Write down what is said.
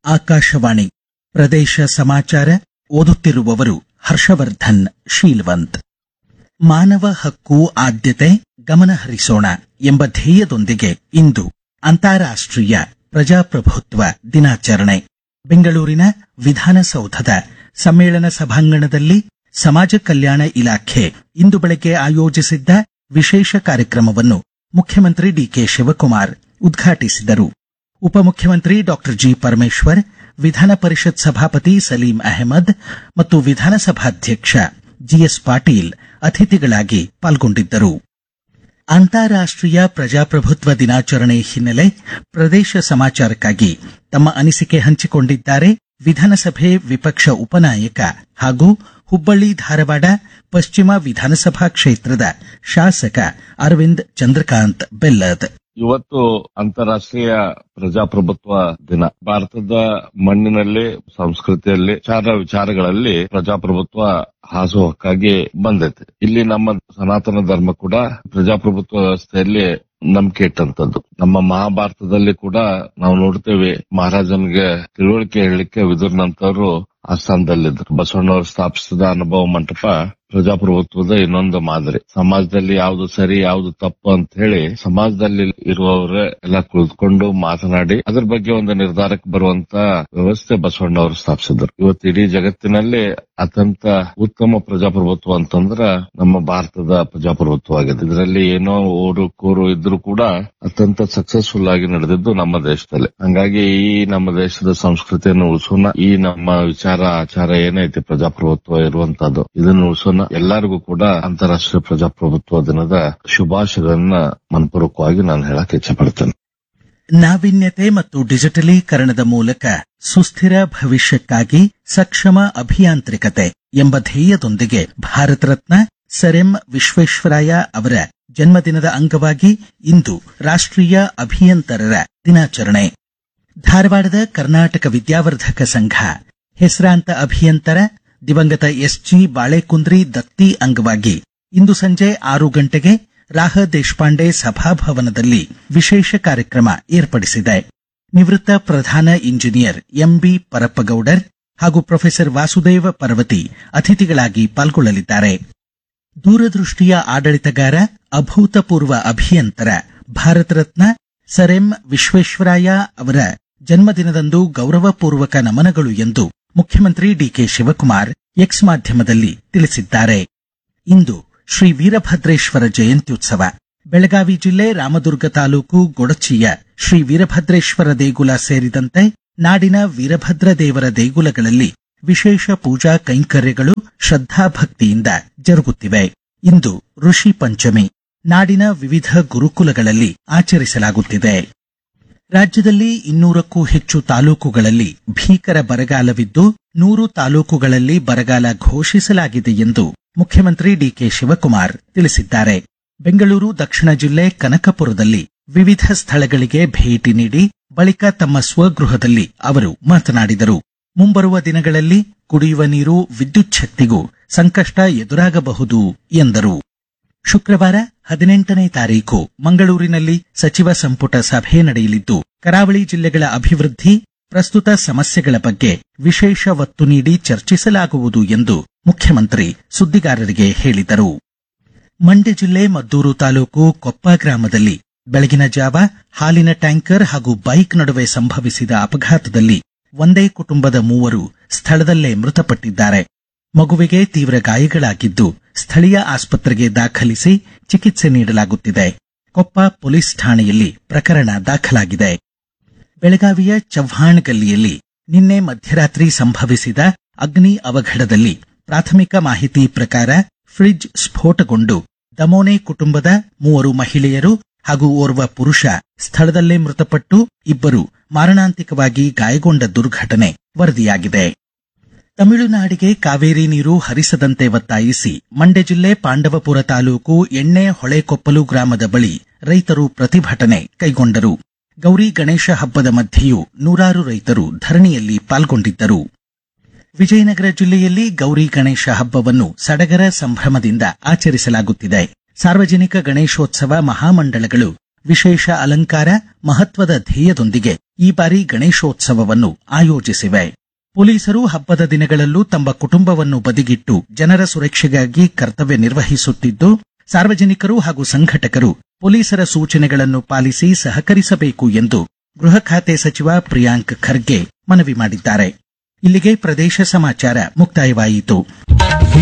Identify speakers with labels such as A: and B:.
A: ಆಕಾಶವಾಣಿ ಪ್ರದೇಶ ಸಮಾಚಾರ ಓದುತ್ತಿರುವವರು ಹರ್ಷವರ್ಧನ್ ಶೀಲ್ವಂತ್ ಮಾನವ ಹಕ್ಕು ಆದ್ಯತೆ ಗಮನ ಹರಿಸೋಣ ಎಂಬ ಧ್ಯೇಯದೊಂದಿಗೆ ಇಂದು ಅಂತಾರಾಷ್ಟ್ರೀಯ ಪ್ರಜಾಪ್ರಭುತ್ವ ದಿನಾಚರಣೆ ಬೆಂಗಳೂರಿನ ವಿಧಾನಸೌಧದ ಸಮ್ಮೇಳನ ಸಭಾಂಗಣದಲ್ಲಿ ಸಮಾಜ ಕಲ್ಯಾಣ ಇಲಾಖೆ ಇಂದು ಬೆಳಗ್ಗೆ ಆಯೋಜಿಸಿದ್ದ ವಿಶೇಷ ಕಾರ್ಯಕ್ರಮವನ್ನು ಮುಖ್ಯಮಂತ್ರಿ ಡಿಕೆ ಶಿವಕುಮಾರ್ ಉದ್ಘಾಟಿಸಿದರು ಉಪಮುಖ್ಯಮಂತ್ರಿ ಡಾಕ್ಟರ್ ಜಿ ಪರಮೇಶ್ವರ್ ವಿಧಾನ ಪರಿಷತ್ ಸಭಾಪತಿ ಸಲೀಂ ಅಹಮದ್ ಮತ್ತು ವಿಧಾನಸಭಾಧ್ಯಕ್ಷ ಜಿಎಸ್ ಪಾಟೀಲ್ ಅತಿಥಿಗಳಾಗಿ ಪಾಲ್ಗೊಂಡಿದ್ದರು ಅಂತಾರಾಷ್ಟ್ರೀಯ ಪ್ರಜಾಪ್ರಭುತ್ವ ದಿನಾಚರಣೆ ಹಿನ್ನೆಲೆ ಪ್ರದೇಶ ಸಮಾಚಾರಕ್ಕಾಗಿ ತಮ್ಮ ಅನಿಸಿಕೆ ಹಂಚಿಕೊಂಡಿದ್ದಾರೆ ವಿಧಾನಸಭೆ ವಿಪಕ್ಷ ಉಪನಾಯಕ ಹಾಗೂ ಹುಬ್ಬಳ್ಳಿ ಧಾರವಾಡ ಪಶ್ಚಿಮ ವಿಧಾನಸಭಾ ಕ್ಷೇತ್ರದ ಶಾಸಕ ಅರವಿಂದ್ ಚಂದ್ರಕಾಂತ್ ಬೆಲ್ಲದ್
B: ಇವತ್ತು ಅಂತಾರಾಷ್ಟ್ರೀಯ ಪ್ರಜಾಪ್ರಭುತ್ವ ದಿನ ಭಾರತದ ಮಣ್ಣಿನಲ್ಲಿ ಸಂಸ್ಕೃತಿಯಲ್ಲಿ ವಿಚಾರ ವಿಚಾರಗಳಲ್ಲಿ ಪ್ರಜಾಪ್ರಭುತ್ವ ಹಾಸುಹೊಕ್ಕಾಗಿ ಬಂದೈತೆ ಇಲ್ಲಿ ನಮ್ಮ ಸನಾತನ ಧರ್ಮ ಕೂಡ ಪ್ರಜಾಪ್ರಭುತ್ವ ವ್ಯವಸ್ಥೆಯಲ್ಲಿ ನಂಬಿಕೆ ಇಟ್ಟಂತದ್ದು ನಮ್ಮ ಮಹಾಭಾರತದಲ್ಲಿ ಕೂಡ ನಾವು ನೋಡ್ತೇವೆ ಮಹಾರಾಜನಿಗೆ ತಿಳುವಳಿಕೆ ಹೇಳಲಿಕ್ಕೆ ವಿದುರ್ನಂತವರು ಆಸ್ಥಾನದಲ್ಲಿದ್ದರು ಬಸವಣ್ಣವರು ಸ್ಥಾಪಿಸಿದ ಅನುಭವ ಮಂಟಪ ಪ್ರಜಾಪ್ರಭುತ್ವದ ಇನ್ನೊಂದು ಮಾದರಿ ಸಮಾಜದಲ್ಲಿ ಯಾವ್ದು ಸರಿ ಯಾವ್ದು ತಪ್ಪು ಅಂತ ಹೇಳಿ ಸಮಾಜದಲ್ಲಿ ಇರುವವರೇ ಎಲ್ಲ ಕುಳಿತುಕೊಂಡು ಮಾತನಾಡಿ ಅದ್ರ ಬಗ್ಗೆ ಒಂದು ನಿರ್ಧಾರಕ್ಕೆ ಬರುವಂತ ವ್ಯವಸ್ಥೆ ಬಸವಣ್ಣವರು ಸ್ಥಾಪಿಸಿದ್ರು ಇವತ್ತು ಇಡೀ ಜಗತ್ತಿನಲ್ಲಿ ಅತ್ಯಂತ ಉತ್ತಮ ಪ್ರಜಾಪ್ರಭುತ್ವ ಅಂತಂದ್ರ ನಮ್ಮ ಭಾರತದ ಪ್ರಜಾಪ್ರಭುತ್ವ ಆಗಿದೆ ಇದರಲ್ಲಿ ಏನೋ ಊರು ಕೂರು ಇದ್ರೂ ಕೂಡ ಅತ್ಯಂತ ಸಕ್ಸಸ್ಫುಲ್ ಆಗಿ ನಡೆದಿದ್ದು ನಮ್ಮ ದೇಶದಲ್ಲಿ ಹಂಗಾಗಿ ಈ ನಮ್ಮ ದೇಶದ ಸಂಸ್ಕೃತಿಯನ್ನು ಉಳಿಸೋಣ ಈ ನಮ್ಮ ವಿಚಾರ ಆಚಾರ ಏನೈತಿ ಪ್ರಜಾಪ್ರಭುತ್ವ ಇರುವಂತದ್ದು ಇದನ್ನು ಉಳಿಸೋಣ ಎಲ್ಲರಿಗೂ ಕೂಡ ಅಂತಾರಾಷ್ಟ್ರೀಯ ಪ್ರಜಾಪ್ರಭುತ್ವ ದಿನದ ಶುಭಾಶಯಗಳನ್ನ ಮನಪೂರ್ವಕವಾಗಿ ನಾನು ಹೇಳಕ್ ಇಚ್ಛೆ ಪಡ್ತೇನೆ
A: ನಾವೀನ್ಯತೆ ಮತ್ತು ಡಿಜಿಟಲೀಕರಣದ ಮೂಲಕ ಸುಸ್ಥಿರ ಭವಿಷ್ಯಕ್ಕಾಗಿ ಸಕ್ಷಮ ಅಭಿಯಾಂತ್ರಿಕತೆ ಎಂಬ ಧ್ಯೇಯದೊಂದಿಗೆ ಭಾರತ ರತ್ನ ಸರ್ ಎಂ ವಿಶ್ವೇಶ್ವರಾಯ ಅವರ ಜನ್ಮದಿನದ ಅಂಗವಾಗಿ ಇಂದು ರಾಷ್ಟ್ರೀಯ ಅಭಿಯಂತರರ ದಿನಾಚರಣೆ ಧಾರವಾಡದ ಕರ್ನಾಟಕ ವಿದ್ಯಾವರ್ಧಕ ಸಂಘ ಹೆಸರಾಂತ ಅಭಿಯಂತರ ದಿವಂಗತ ಎಸ್ಜಿ ಬಾಳೆಕುಂದ್ರಿ ದತ್ತಿ ಅಂಗವಾಗಿ ಇಂದು ಸಂಜೆ ಆರು ಗಂಟೆಗೆ ರಾಹ ದೇಶಪಾಂಡೆ ಸಭಾಭವನದಲ್ಲಿ ವಿಶೇಷ ಕಾರ್ಯಕ್ರಮ ಏರ್ಪಡಿಸಿದೆ ನಿವೃತ್ತ ಪ್ರಧಾನ ಇಂಜಿನಿಯರ್ ಎಂಬಿ ಪರಪ್ಪಗೌಡರ್ ಹಾಗೂ ಪ್ರೊಫೆಸರ್ ವಾಸುದೇವ ಪರ್ವತಿ ಅತಿಥಿಗಳಾಗಿ ಪಾಲ್ಗೊಳ್ಳಲಿದ್ದಾರೆ ದೂರದೃಷ್ಟಿಯ ಆಡಳಿತಗಾರ ಅಭೂತಪೂರ್ವ ಅಭಿಯಂತರ ಭಾರತ ರತ್ನ ಸರ್ ಎಂ ವಿಶ್ವೇಶ್ವರಾಯ ಅವರ ಜನ್ಮದಿನದಂದು ಗೌರವಪೂರ್ವಕ ನಮನಗಳು ಎಂದು ಮುಖ್ಯಮಂತ್ರಿ ಡಿಕೆ ಶಿವಕುಮಾರ್ ಎಕ್ಸ್ ಮಾಧ್ಯಮದಲ್ಲಿ ತಿಳಿಸಿದ್ದಾರೆ ಇಂದು ಶ್ರೀ ವೀರಭದ್ರೇಶ್ವರ ಜಯಂತ್ಯುತ್ಸವ ಬೆಳಗಾವಿ ಜಿಲ್ಲೆ ರಾಮದುರ್ಗ ತಾಲೂಕು ಗೊಡಚಿಯ ಶ್ರೀ ವೀರಭದ್ರೇಶ್ವರ ದೇಗುಲ ಸೇರಿದಂತೆ ನಾಡಿನ ವೀರಭದ್ರ ದೇವರ ದೇಗುಲಗಳಲ್ಲಿ ವಿಶೇಷ ಪೂಜಾ ಕೈಂಕರ್ಯಗಳು ಶ್ರದ್ಧಾಭಕ್ತಿಯಿಂದ ಜರುಗುತ್ತಿವೆ ಇಂದು ಋಷಿ ಪಂಚಮಿ ನಾಡಿನ ವಿವಿಧ ಗುರುಕುಲಗಳಲ್ಲಿ ಆಚರಿಸಲಾಗುತ್ತಿದೆ ರಾಜ್ಯದಲ್ಲಿ ಇನ್ನೂರಕ್ಕೂ ಹೆಚ್ಚು ತಾಲೂಕುಗಳಲ್ಲಿ ಭೀಕರ ಬರಗಾಲವಿದ್ದು ನೂರು ತಾಲೂಕುಗಳಲ್ಲಿ ಬರಗಾಲ ಘೋಷಿಸಲಾಗಿದೆ ಎಂದು ಮುಖ್ಯಮಂತ್ರಿ ಡಿಕೆ ಶಿವಕುಮಾರ್ ತಿಳಿಸಿದ್ದಾರೆ ಬೆಂಗಳೂರು ದಕ್ಷಿಣ ಜಿಲ್ಲೆ ಕನಕಪುರದಲ್ಲಿ ವಿವಿಧ ಸ್ಥಳಗಳಿಗೆ ಭೇಟಿ ನೀಡಿ ಬಳಿಕ ತಮ್ಮ ಸ್ವಗೃಹದಲ್ಲಿ ಅವರು ಮಾತನಾಡಿದರು ಮುಂಬರುವ ದಿನಗಳಲ್ಲಿ ಕುಡಿಯುವ ನೀರು ವಿದ್ಯುತ್ ಶಕ್ತಿಗೂ ಸಂಕಷ್ಟ ಎದುರಾಗಬಹುದು ಎಂದರು ಶುಕ್ರವಾರ ಹದಿನೆಂಟನೇ ತಾರೀಕು ಮಂಗಳೂರಿನಲ್ಲಿ ಸಚಿವ ಸಂಪುಟ ಸಭೆ ನಡೆಯಲಿದ್ದು ಕರಾವಳಿ ಜಿಲ್ಲೆಗಳ ಅಭಿವೃದ್ಧಿ ಪ್ರಸ್ತುತ ಸಮಸ್ಯೆಗಳ ಬಗ್ಗೆ ವಿಶೇಷ ಒತ್ತು ನೀಡಿ ಚರ್ಚಿಸಲಾಗುವುದು ಎಂದು ಮುಖ್ಯಮಂತ್ರಿ ಸುದ್ದಿಗಾರರಿಗೆ ಹೇಳಿದರು ಮಂಡ್ಯ ಜಿಲ್ಲೆ ಮದ್ದೂರು ತಾಲೂಕು ಕೊಪ್ಪ ಗ್ರಾಮದಲ್ಲಿ ಬೆಳಗಿನ ಜಾವ ಹಾಲಿನ ಟ್ಯಾಂಕರ್ ಹಾಗೂ ಬೈಕ್ ನಡುವೆ ಸಂಭವಿಸಿದ ಅಪಘಾತದಲ್ಲಿ ಒಂದೇ ಕುಟುಂಬದ ಮೂವರು ಸ್ಥಳದಲ್ಲೇ ಮೃತಪಟ್ಟಿದ್ದಾರೆ ಮಗುವಿಗೆ ತೀವ್ರ ಗಾಯಗಳಾಗಿದ್ದು ಸ್ಥಳೀಯ ಆಸ್ಪತ್ರೆಗೆ ದಾಖಲಿಸಿ ಚಿಕಿತ್ಸೆ ನೀಡಲಾಗುತ್ತಿದೆ ಕೊಪ್ಪ ಪೊಲೀಸ್ ಠಾಣೆಯಲ್ಲಿ ಪ್ರಕರಣ ದಾಖಲಾಗಿದೆ ಬೆಳಗಾವಿಯ ಚವ್ಹಾಣ್ ಗಲ್ಲಿಯಲ್ಲಿ ನಿನ್ನೆ ಮಧ್ಯರಾತ್ರಿ ಸಂಭವಿಸಿದ ಅಗ್ನಿ ಅವಘಡದಲ್ಲಿ ಪ್ರಾಥಮಿಕ ಮಾಹಿತಿ ಪ್ರಕಾರ ಫ್ರಿಡ್ಜ್ ಸ್ಫೋಟಗೊಂಡು ದಮೋನೆ ಕುಟುಂಬದ ಮೂವರು ಮಹಿಳೆಯರು ಹಾಗೂ ಓರ್ವ ಪುರುಷ ಸ್ಥಳದಲ್ಲೇ ಮೃತಪಟ್ಟು ಇಬ್ಬರು ಮಾರಣಾಂತಿಕವಾಗಿ ಗಾಯಗೊಂಡ ದುರ್ಘಟನೆ ವರದಿಯಾಗಿದೆ ತಮಿಳುನಾಡಿಗೆ ಕಾವೇರಿ ನೀರು ಹರಿಸದಂತೆ ಒತ್ತಾಯಿಸಿ ಮಂಡ್ಯ ಜಿಲ್ಲೆ ಪಾಂಡವಪುರ ತಾಲೂಕು ಎಣ್ಣೆ ಹೊಳೆಕೊಪ್ಪಲು ಗ್ರಾಮದ ಬಳಿ ರೈತರು ಪ್ರತಿಭಟನೆ ಕೈಗೊಂಡರು ಗೌರಿ ಗಣೇಶ ಹಬ್ಬದ ಮಧ್ಯೆಯೂ ನೂರಾರು ರೈತರು ಧರಣಿಯಲ್ಲಿ ಪಾಲ್ಗೊಂಡಿದ್ದರು ವಿಜಯನಗರ ಜಿಲ್ಲೆಯಲ್ಲಿ ಗೌರಿ ಗಣೇಶ ಹಬ್ಬವನ್ನು ಸಡಗರ ಸಂಭ್ರಮದಿಂದ ಆಚರಿಸಲಾಗುತ್ತಿದೆ ಸಾರ್ವಜನಿಕ ಗಣೇಶೋತ್ಸವ ಮಹಾಮಂಡಳಗಳು ವಿಶೇಷ ಅಲಂಕಾರ ಮಹತ್ವದ ಧ್ಯೇಯದೊಂದಿಗೆ ಈ ಬಾರಿ ಗಣೇಶೋತ್ಸವವನ್ನು ಆಯೋಜಿಸಿವೆ ಪೊಲೀಸರು ಹಬ್ಬದ ದಿನಗಳಲ್ಲೂ ತಮ್ಮ ಕುಟುಂಬವನ್ನು ಬದಿಗಿಟ್ಟು ಜನರ ಸುರಕ್ಷೆಗಾಗಿ ಕರ್ತವ್ಯ ನಿರ್ವಹಿಸುತ್ತಿದ್ದು ಸಾರ್ವಜನಿಕರು ಹಾಗೂ ಸಂಘಟಕರು ಪೊಲೀಸರ ಸೂಚನೆಗಳನ್ನು ಪಾಲಿಸಿ ಸಹಕರಿಸಬೇಕು ಎಂದು ಗೃಹ ಖಾತೆ ಸಚಿವ ಪ್ರಿಯಾಂಕ್ ಖರ್ಗೆ ಮನವಿ ಮಾಡಿದ್ದಾರೆ ಇಲ್ಲಿಗೆ ಪ್ರದೇಶ ಸಮಾಚಾರ ಮುಕ್ತಾಯವಾಯಿತು